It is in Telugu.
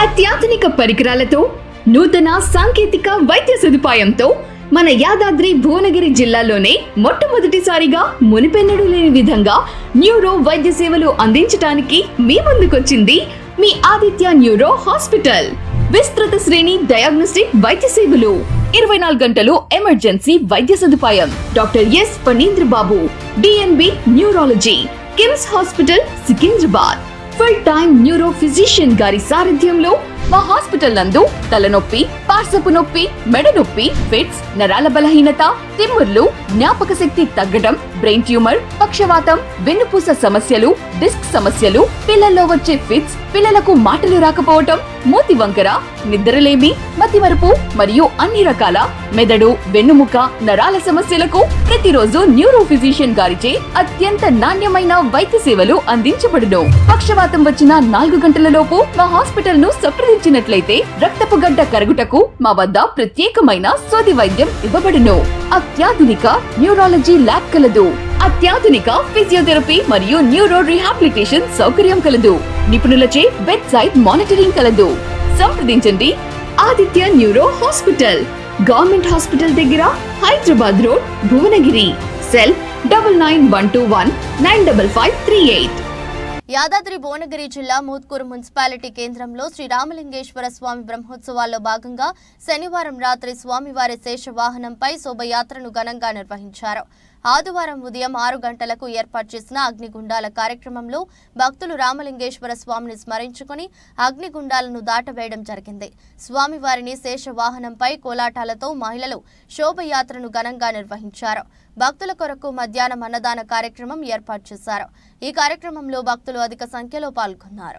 అత్యాధునిక పరికరాలతో నూతన సాంకేతిక వైద్య సదుపాయంతో మన యాదాద్రి భువనగిరి జిల్లాలోనే మొట్టమొదటిసారిగా మునిపెన్నడూ లేని విధంగా న్యూరో వైద్య సేవలు అందించడానికి మీ ముందుకొచ్చింది మీ ఆదిత్య న్యూరో హాస్పిటల్ విస్తృత శ్రేణి డయాగ్నోస్టిక్ వైద్య సేవలు ఇరవై నాలుగు గంటలు ఎమర్జెన్సీ వైద్య సదుపాయం doctor S Phanindra Babu DNB neurology KIMS hospital Secunderabad full time neuro physician గారి సారథ్యంలో మా హాస్పిటల్ నందు తలనొప్పి పార్సపు నొప్పి మెడ నొప్పి ఫిట్స్ నరాల బలహీనత తిమ్ముర్లు జ్ఞాపక శక్తి తగ్గడం బ్రెయిన్ ట్యూమర్ పక్షవాతం వెన్నుపూస సమస్యలు డిస్క్ సమస్యలు పిల్లల్లో వచ్చే ఫిట్స్ పిల్లలకు మాటలు రాకపోవటం మూతి వంకర నిద్రలేమి మతిమరుపు మరియు అన్ని రకాల మెదడు వెన్నుముక నరాల సమస్యలకు ప్రతిరోజు న్యూరో ఫిజిషియన్ గారిచే అత్యంత నాణ్యమైన వైద్య సేవలు అందించబడును పక్షవాతం వచ్చిన నాలుగు గంటల లోపు మా హాస్పిటల్ ను సంప్రదించినట్లయితే రక్తపు గడ్డ కరుగుటకు మా వద్ద ప్రత్యేకమైన సోది వైద్యం ఇవ్వబడును అత్యాధునిక న్యూరాలజీ ల్యాబ్ కలదు అత్యాధునిక ఫిజియోథెరపీ మరియు న్యూరో రీహాబిలిటేషన్ సౌకర్యం కలదు నిపుణులచే బెడ్ సైడ్ మానిటరింగ్ కలదు సంప్రదించండి Aditya neuro hospital government hospital దగ్గర Hyderabad road Bhuvanagiri cell double nine one two one nine double five three eight Yadadri Bhuvanagiri జిల్లా మూత్కూరు మున్సిపాలిటీ కేంద్రంలో శ్రీ రామలింగేశ్వర స్వామి బ్రహ్మోత్సవాల్లో భాగంగా శనివారం రాత్రి స్వామివారి శేష వాహనంపై శోభయాత్రను ఘనంగా నిర్వహించారు ఆదివారం ఉదయం ఆరు గంటలకు ఏర్పాటు చేసిన అగ్నిగుండాల కార్యక్రమంలో భక్తులు రామలింగేశ్వర స్వామిని స్మరించుకుని అగ్నిగుండాలను దాటవేయడం జరిగింది స్వామివారిని శేష వాహనంపై కోలాటాలతో మహిళలు శోభయాత్రను ఘనంగా నిర్వహించారు భక్తుల కొరకు మధ్యాహ్నం అన్నదాన కార్యక్రమం ఏర్పాటు చేశారు ఈ కార్యక్రమంలో భక్తులు అధిక సంఖ్యలో పాల్గొన్నారు